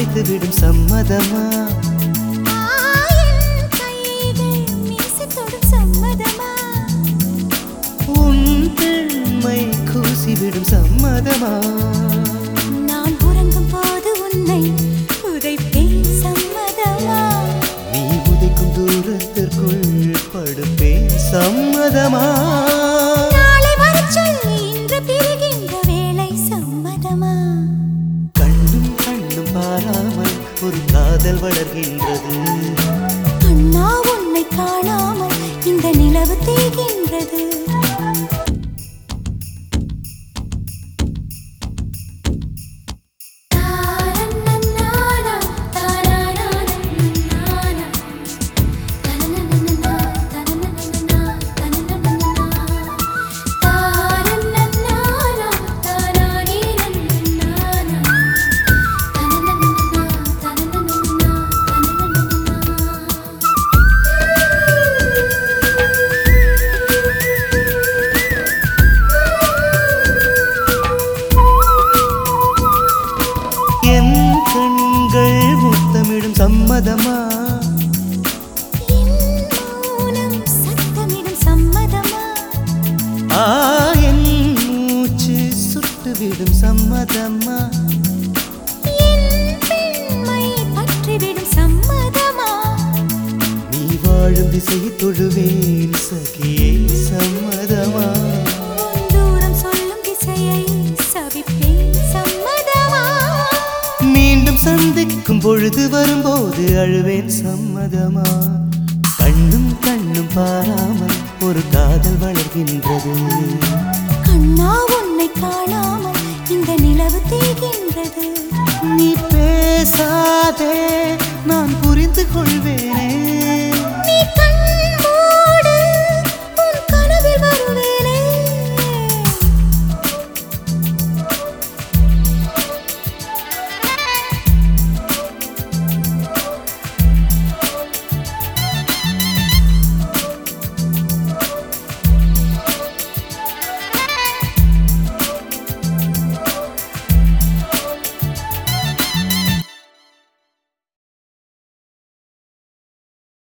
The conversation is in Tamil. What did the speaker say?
அணைத்து விடும் சம்மதமா ஆயின் கைகள் மீசத்தொடும் சம்மதமா உன் பெண்மை கூசிவிடும் சம்மதமா நான் உறங்கும் போது உன்னை உதைப்பேன் சம்மதமா நீ உதைக்கும் தூரத்திற்குள் படுப்பேன் சம்மதமா நாளை வரச் சொல்லி இன்று பிரிகின்ற வேளை சம்மதமா கண்ணும் கண்ணும் பாராமல் ஒரு காதல் வளர்கின்றது அண்ணா உன்னை காணாமல் இந்த நிலவு தேய்கின்றது என் கண்கள் முத்தமிடும் சம்மதமா என் மௌனம் சத்தமிடும் சம்மதமா ஆ என் மூச்சு சுட்டுவிடும் சம்மதமா என் பெண்மை பற்றிவிடும் சம்மதமா நீ வாழும் திசையை தொழுவேன் சகியே சம்மதமா உன் தூரம் சொல்லும் திசையை சவிப்பேன் சம்மதமா மீண்டும் சந்திக்கும் பொழுது வரும்போது அழுவேன் சம்மதமா கண்ணும் கண்ணும் பாராமல் ஒரு காதல் வளர்கின்றது கண்ணா உன்னை காணாமல் இந்த நிலவு தேய்கின்றது நீ பேசாதே நான் புரிந்து கொள்வேனே நீ கண்